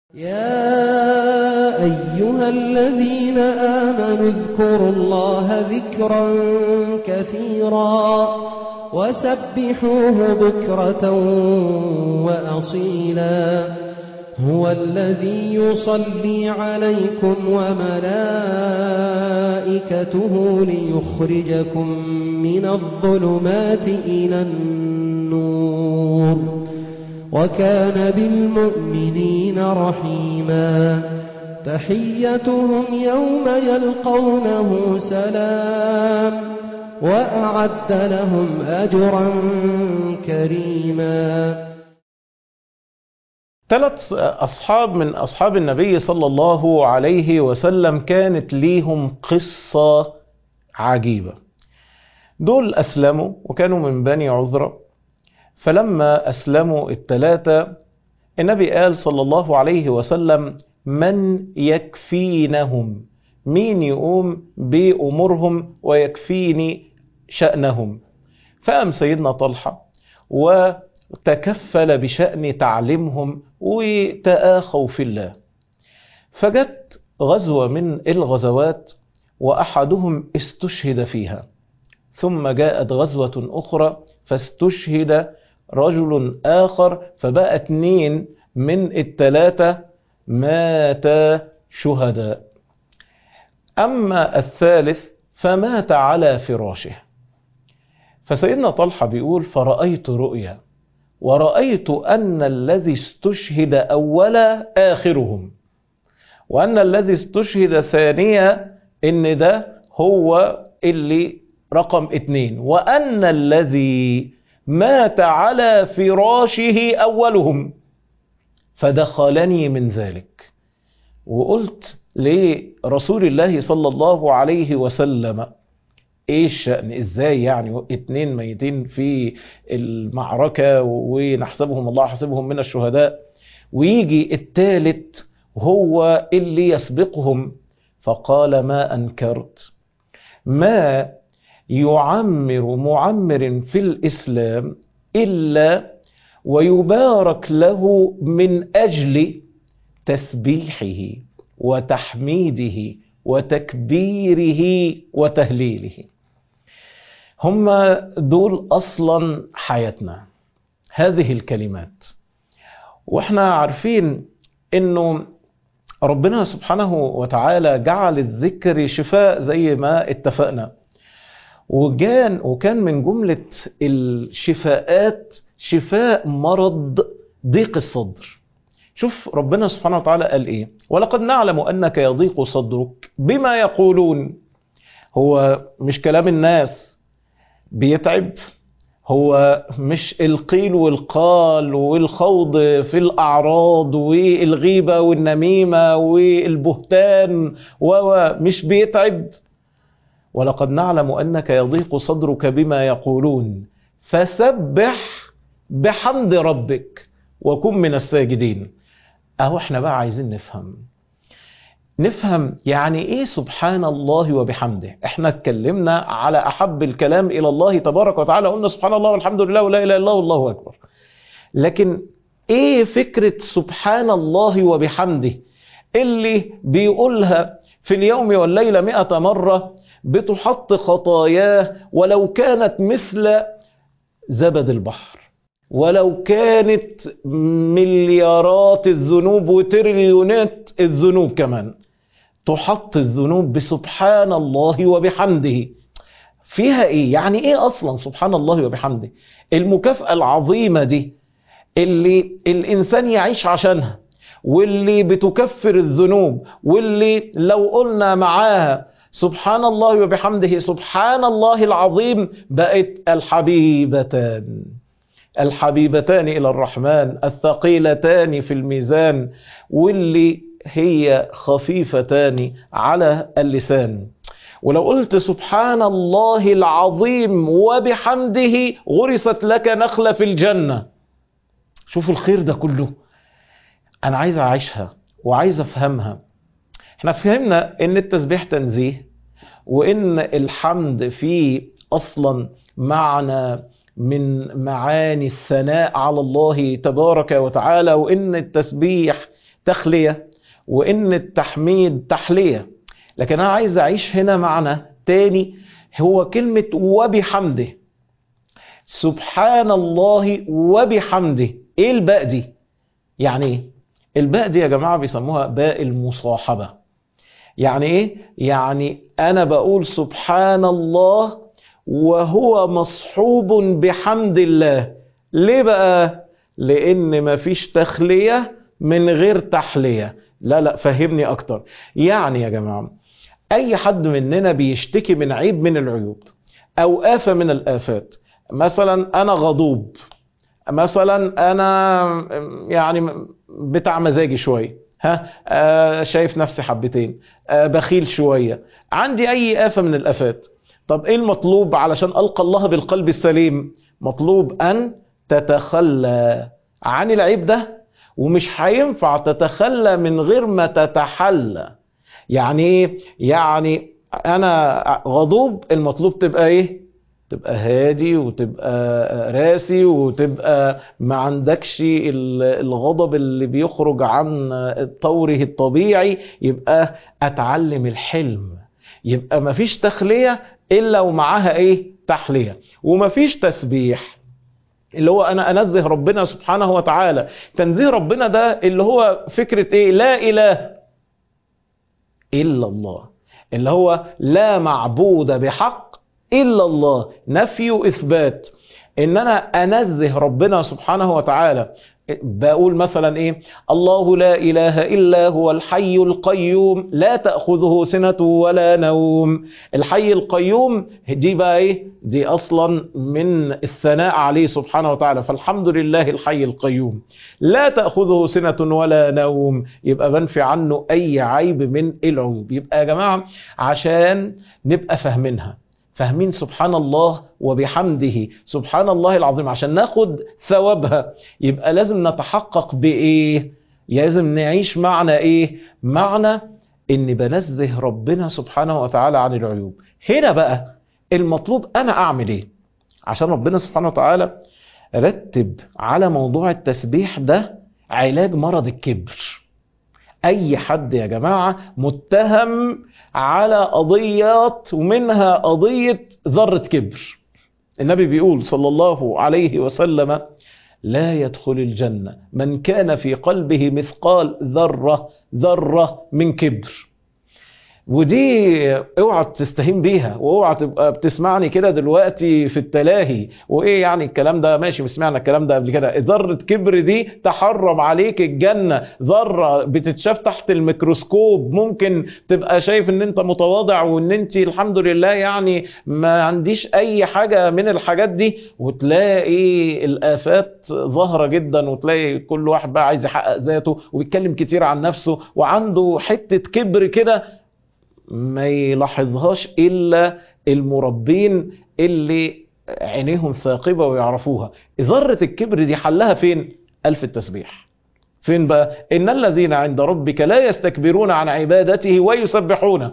يا أيها الذين آمنوا اذكروا الله ذكرا كثيرا وسبحوه بكرة وأصيلا هو الذي يصلي عليكم وملائكته ليخرجكم من الظلمات إلى النور وكان بالمؤمنين رحيما تحيتهم يوم يلقونه سلام وأعد لهم أجرا كريما ثلاث أصحاب من أصحاب النبي صلى الله عليه وسلم كانت ليهم قصة عجيبة دول أسلموا وكانوا من بني عذرة فلما أسلموا الثلاثة النبي قال صلى الله عليه وسلم من يكفينهم مين يقوم بأمورهم ويكفيني شأنهم فقام سيدنا طلحة وتكفل بشأن تعليمهم وتآخوا في الله فجت غزوة من الغزوات وأحدهم استشهد فيها ثم جاءت غزوة أخرى فاستشهد رجل آخر فبقى اتنين من التلاتة ماتا شهداء أما الثالث فمات على فراشه فسيدنا طلحة بيقول فرأيت رؤيا ورأيت أن الذي استشهد أولا آخرهم وأن الذي استشهد ثانيا إن ده هو اللي رقم اتنين وأن الذي مات على فراشه أولهم فدخلني من ذلك وقلت لرسول الله صلى الله عليه وسلم ايه الشأن ازاي يعني اتنين ميتين في المعركة ونحسبهم الله حسبهم من الشهداء ويجي التالت هو اللي يسبقهم فقال ما أنكرت ما يعمر معمر في الإسلام إلا ويبارك له من أجل تسبيحه وتحميده وتكبيره وتهليله هم دول أصلا حياتنا هذه الكلمات واحنا عارفين انه ربنا سبحانه وتعالى جعل الذكر شفاء زي ما اتفقنا وكان وكان من جملة الشفاءات شفاء مرض ضيق الصدر شوف ربنا سبحانه وتعالى قال ايه ولقد نعلم انك يضيق صدرك بما يقولون هو مش كلام الناس بيتعب هو مش القيل والقال والخوض في الأعراض والغيبة والنميمة والبهتان ومش بيتعب ولقد نعلم أنك يضيق صدرك بما يقولون فسبح بحمد ربك وكن من الساجدين أهو احنا بقى عايزين نفهم نفهم يعني ايه سبحان الله وبحمده احنا اتكلمنا على احب الكلام الى الله تبارك وتعالى قلنا سبحان الله والحمد لله ولا اله الا الله والله اكبر لكن ايه فكرة سبحان الله وبحمده اللي بيقولها في اليوم والليلة مئة مرة بتحط خطاياه ولو كانت مثل زبد البحر ولو كانت مليارات الذنوب وتريليونات الذنوب كمان تحط الذنوب بسبحان الله وبحمده فيها ايه يعني ايه اصلا سبحان الله وبحمده المكافأة العظيمة دي اللي الانسان يعيش عشانها واللي بتكفر الذنوب واللي لو قلنا معاها سبحان الله وبحمده سبحان الله العظيم بقت الحبيبتان الحبيبتان إلى الرحمن الثقيلتان في الميزان واللي هي خفيفتان على اللسان ولو قلت سبحان الله العظيم وبحمده غرست لك نخلة في الجنة شوفوا الخير ده كله أنا عايز أعيشها وعايز أفهمها احنا فهمنا ان التسبيح تنزيه وان الحمد فيه اصلا معنى من معاني الثناء على الله تبارك وتعالى وان التسبيح تخلية وإن التحميد تحلية لكن أنا عايز أعيش هنا معنى تاني هو كلمة وبحمده سبحان الله وبحمده ايه الباء دي يعني ايه الباء دي يا جماعة بيسموها باء المصاحبة يعني ايه يعني انا بقول سبحان الله وهو مصحوب بحمد الله ليه بقى لان مفيش تخلية من غير تحلية لا لا فهمني اكتر يعني يا جماعة اي حد مننا بيشتكي من عيب من العيوب او آفة من الآفات مثلا انا غضوب مثلا انا يعني بتاع مزاجي شويه ها آه شايف نفسي حبتين آه بخيل شويه عندي اي آفة من الآفات طب ايه المطلوب علشان القى الله بالقلب السليم مطلوب ان تتخلى عن العيب ده ومش هينفع تتخلى من غير ما تتحلى يعني ايه يعني انا غضوب المطلوب تبقى ايه تبقى هادي وتبقى راسي وتبقى ما عندكش الغضب اللي بيخرج عن طوره الطبيعي يبقى اتعلم الحلم يبقى مفيش تخلية الا ومعاها ايه تحلية ومفيش تسبيح اللي هو انا انزه ربنا سبحانه وتعالى تنزيه ربنا ده اللي هو فكرة ايه لا اله الا الله اللي هو لا معبود بحق الا الله نفي واثبات ان انا انزه ربنا سبحانه وتعالى بقول مثلا ايه الله لا اله الا هو الحي القيوم لا تاخذه سنه ولا نوم الحي القيوم دي بقى ايه دي اصلا من الثناء عليه سبحانه وتعالى فالحمد لله الحي القيوم لا تاخذه سنه ولا نوم يبقى بنفي عنه اي عيب من العيوب يبقى يا جماعه عشان نبقى فاهمينها فاهمين سبحان الله وبحمده سبحان الله العظيم عشان ناخد ثوابها يبقى لازم نتحقق بايه لازم نعيش معنى ايه معنى اني بنزه ربنا سبحانه وتعالى عن العيوب هنا بقى المطلوب انا اعمل ايه عشان ربنا سبحانه وتعالى رتب على موضوع التسبيح ده علاج مرض الكبر اي حد يا جماعة متهم على قضيات ومنها قضية ذرة كبر النبي بيقول صلى الله عليه وسلم لا يدخل الجنة من كان في قلبه مثقال ذرة ذرة من كبر ودي اوعى تستهين بيها واوعى تبقى بتسمعني كده دلوقتي في التلاهي وايه يعني الكلام ده ماشي سمعنا الكلام ده قبل كده ذره كبر دي تحرم عليك الجنه ذره بتتشاف تحت الميكروسكوب ممكن تبقى شايف ان انت متواضع وان انت الحمد لله يعني ما عنديش اي حاجه من الحاجات دي وتلاقي الافات ظاهره جدا وتلاقي كل واحد بقى عايز يحقق ذاته وبيتكلم كتير عن نفسه وعنده حته كبر كده ما يلاحظهاش الا المربين اللي عينيهم ثاقبه ويعرفوها ذره الكبر دي حلها فين الف التسبيح فين بقى ان الذين عند ربك لا يستكبرون عن عبادته ويسبحونه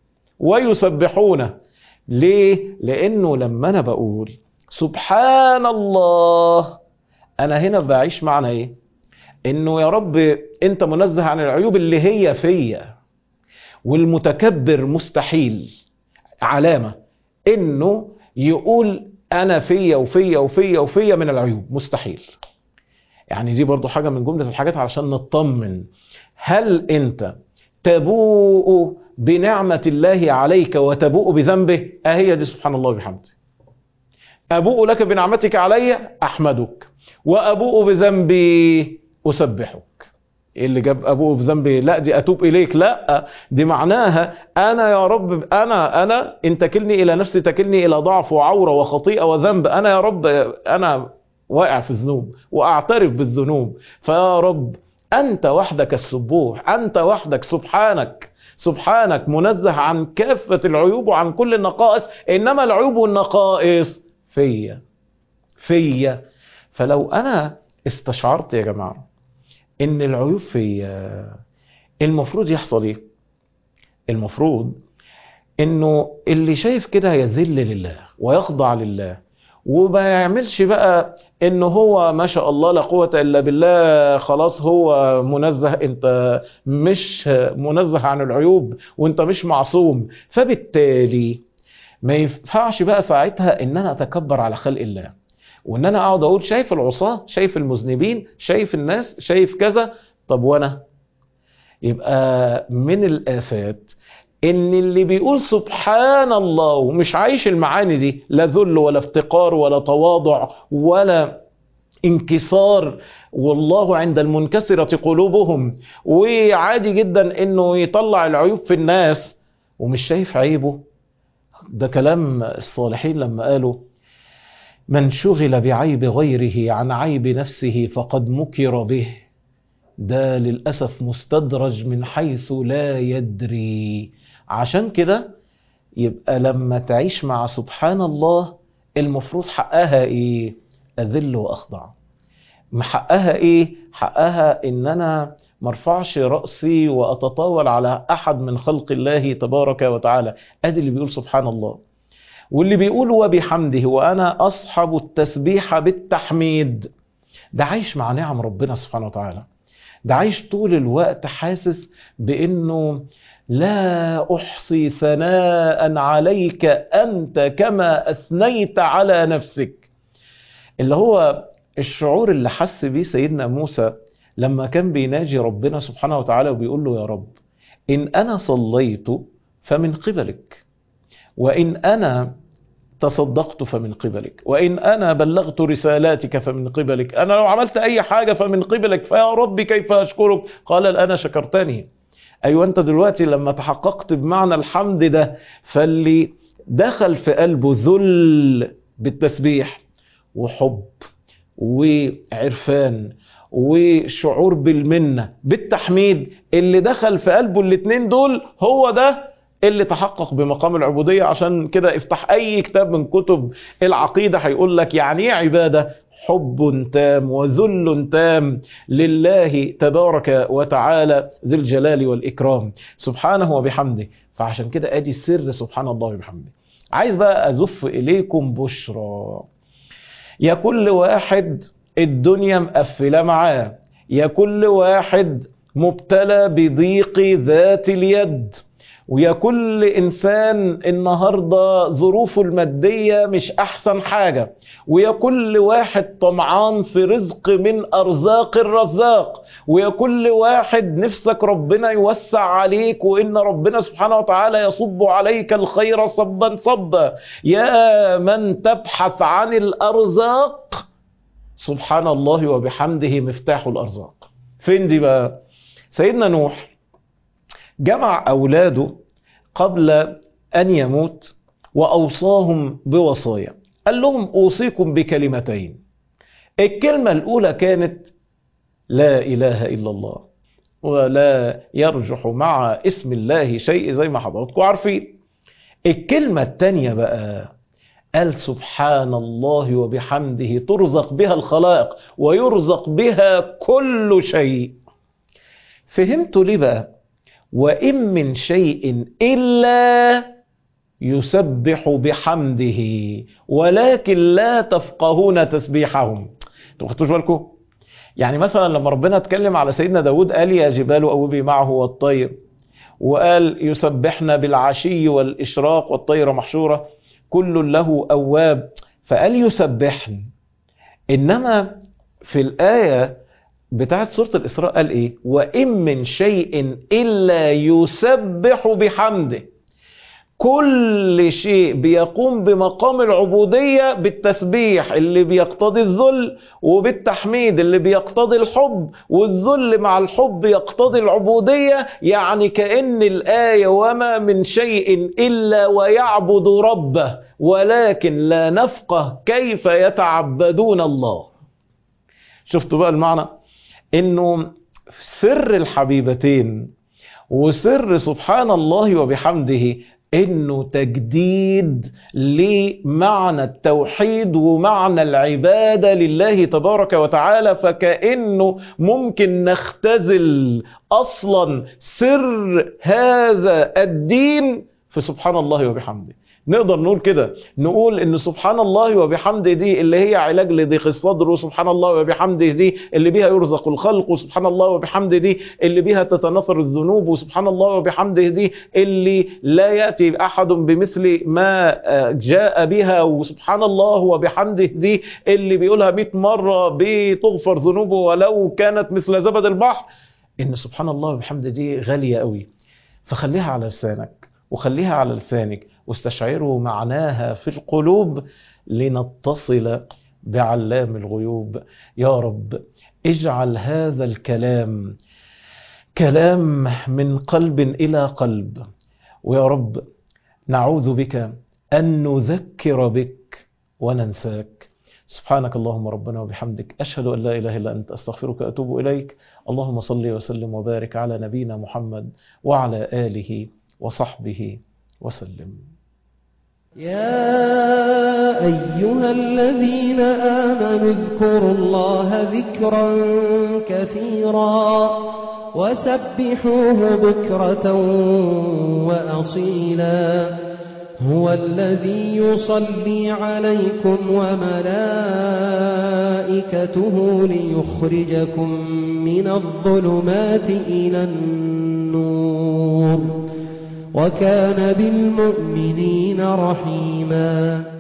ويسبحونه ليه لانه لما انا بقول سبحان الله انا هنا بعيش معنى ايه انه يا رب انت منزه عن العيوب اللي هي فيا والمتكبر مستحيل علامة انه يقول انا فيا وفيا وفيا وفيا من العيوب مستحيل يعني دي برضو حاجة من جملة الحاجات علشان نطمن هل انت تبوء بنعمة الله عليك وتبوء بذنبه اهي دي سبحان الله وبحمده ابوء لك بنعمتك علي احمدك وابوء بذنبي اسبحك ايه اللي جاب ابوه في ذنبي لا دي اتوب اليك لا دي معناها انا يا رب انا انا ان تكلني الى نفسي تكلني الى ضعف وعوره وخطيئه وذنب انا يا رب انا واقع في الذنوب واعترف بالذنوب فيا رب انت وحدك السبوح انت وحدك سبحانك سبحانك منزه عن كافه العيوب وعن كل النقائص انما العيوب والنقائص فيا فيا فلو انا استشعرت يا جماعه ان العيوب في المفروض يحصل ايه المفروض انه اللي شايف كده يذل لله ويخضع لله وما يعملش بقى ان هو ما شاء الله لا قوة الا بالله خلاص هو منزه انت مش منزه عن العيوب وانت مش معصوم فبالتالي ما ينفعش بقى ساعتها ان انا اتكبر على خلق الله وان انا اقعد اقول شايف العصاة شايف المذنبين شايف الناس شايف كذا طب وانا يبقى من الافات ان اللي بيقول سبحان الله ومش عايش المعاني دي لا ذل ولا افتقار ولا تواضع ولا انكسار والله عند المنكسرة قلوبهم وعادي جدا انه يطلع العيوب في الناس ومش شايف عيبه ده كلام الصالحين لما قالوا من شغل بعيب غيره عن عيب نفسه فقد مكر به ده للأسف مستدرج من حيث لا يدري عشان كده يبقى لما تعيش مع سبحان الله المفروض حقها ايه اذل واخضع حقها ايه حقها ان انا مرفعش رأسي واتطاول على احد من خلق الله تبارك وتعالى ادي اللي بيقول سبحان الله واللي بيقول وبحمده وانا اصحب التسبيح بالتحميد ده عايش مع نعم ربنا سبحانه وتعالى ده عايش طول الوقت حاسس بانه لا احصي ثناء عليك انت كما اثنيت على نفسك اللي هو الشعور اللي حس بيه سيدنا موسى لما كان بيناجي ربنا سبحانه وتعالى وبيقول له يا رب ان انا صليت فمن قبلك وان انا تصدقت فمن قبلك وإن أنا بلغت رسالاتك فمن قبلك أنا لو عملت أي حاجة فمن قبلك فيا رب كيف أشكرك قال الآن شكرتني أيوة أنت دلوقتي لما تحققت بمعنى الحمد ده فاللي دخل في قلبه ذل بالتسبيح وحب وعرفان وشعور بالمنة بالتحميد اللي دخل في قلبه الاتنين دول هو ده اللي تحقق بمقام العبودية عشان كده افتح اي كتاب من كتب العقيدة هيقول لك يعني ايه عبادة حب تام وذل تام لله تبارك وتعالى ذي الجلال والإكرام سبحانه وبحمده فعشان كده ادي السر سبحان الله وبحمده عايز بقى ازف اليكم بشرى يا كل واحد الدنيا مقفلة معاه يا كل واحد مبتلى بضيق ذات اليد ويا كل انسان النهارده ظروفه الماديه مش احسن حاجه ويا كل واحد طمعان في رزق من ارزاق الرزاق ويا كل واحد نفسك ربنا يوسع عليك وان ربنا سبحانه وتعالى يصب عليك الخير صبا صبا يا من تبحث عن الارزاق سبحان الله وبحمده مفتاح الارزاق فين دي بقى سيدنا نوح جمع اولاده قبل ان يموت واوصاهم بوصايا قال لهم اوصيكم بكلمتين الكلمه الاولى كانت لا اله الا الله ولا يرجح مع اسم الله شيء زي ما حضراتكم عارفين الكلمه الثانيه بقى قال سبحان الله وبحمده ترزق بها الخلائق ويرزق بها كل شيء فهمتوا ليه بقى وإن من شيء إلا يسبح بحمده ولكن لا تفقهون تسبيحهم انتوا خدتوش بالكم يعني مثلا لما ربنا اتكلم على سيدنا داود قال يا جبال أوبي معه والطير وقال يسبحنا بالعشي والإشراق والطير محشورة كل له أواب فقال يسبحن إنما في الآية بتاعت سورة الإسراء قال إيه وإن من شيء إلا يسبح بحمده كل شيء بيقوم بمقام العبودية بالتسبيح اللي بيقتضي الذل وبالتحميد اللي بيقتضي الحب والذل مع الحب يقتضي العبودية يعني كأن الآية وما من شيء إلا ويعبد ربه ولكن لا نفقه كيف يتعبدون الله شفتوا بقى المعنى انه سر الحبيبتين وسر سبحان الله وبحمده انه تجديد لمعنى التوحيد ومعنى العباده لله تبارك وتعالى فكانه ممكن نختزل اصلا سر هذا الدين في سبحان الله وبحمده نقدر نقول كده نقول ان سبحان الله وبحمده دي اللي هي علاج لضيق الصدر وسبحان الله وبحمده دي اللي بيها يرزق الخلق وسبحان الله وبحمده دي اللي بيها تتناثر الذنوب وسبحان الله وبحمده دي اللي لا يأتي أحد بمثل ما جاء بها وسبحان الله وبحمده دي اللي بيقولها 100 مرة بتغفر ذنوبه ولو كانت مثل زبد البحر ان سبحان الله وبحمده دي غالية قوي فخليها على لسانك وخليها على لسانك واستشعروا معناها في القلوب لنتصل بعلام الغيوب يا رب اجعل هذا الكلام كلام من قلب إلى قلب ويا رب نعوذ بك أن نذكر بك وننساك سبحانك اللهم ربنا وبحمدك أشهد أن لا إله إلا أنت أستغفرك وأتوب إليك اللهم صل وسلم وبارك على نبينا محمد وعلى آله وصحبه وسلم يا أيها الذين آمنوا اذكروا الله ذكرا كثيرا وسبحوه بكرة وأصيلا هو الذي يصلي عليكم وملائكته ليخرجكم من الظلمات إلى النور وكان بالمؤمنين رحيما